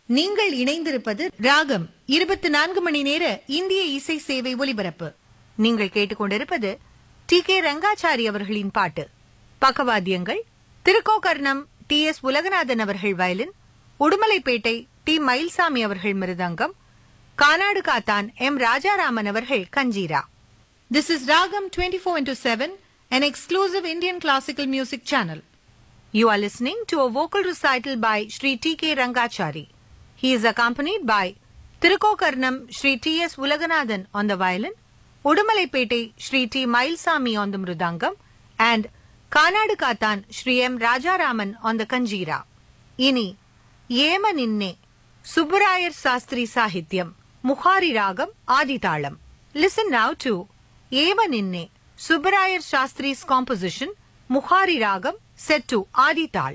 நீங்கள் இணைந்திருப்பது ராகம் இருபத்தி நான்கு மணி நேர இந்திய இசை சேவை ஒலிபரப்பு நீங்கள் கேட்டுக்கொண்டிருப்பது டி கே ரங்காச்சாரி அவர்களின் பாட்டு பக்கவாத்தியங்கள் திருக்கோகர்ணம் டி எஸ் உலகநாதன் அவர்கள் வயலின் உடுமலைப்பேட்டை டி மயில்சாமி அவர்கள் மிருதங்கம் கானாடு காத்தான் எம் ராஜாராமன் அவர்கள் கஞ்சீரா This is Ragam 24 into 7, an exclusive Indian classical music channel. You are listening to a vocal recital by Sri T.K. Rangachari. He is accompanied by Tirukokarnam Sri T.S. Ulaganathan on the violin, Udumalaipetai Sri T. Mailsami on the mridangam, and Kanadu Kathan Sri M. Rajaraman on the kanjira. Ini, Yema Ninne, Subbarayar Sastri Sahityam, Mukhari Ragam, Aditalam. Listen now to Eva Ninne, Subbarayar Shastri's composition, Mukhari Ragam, set to Adital.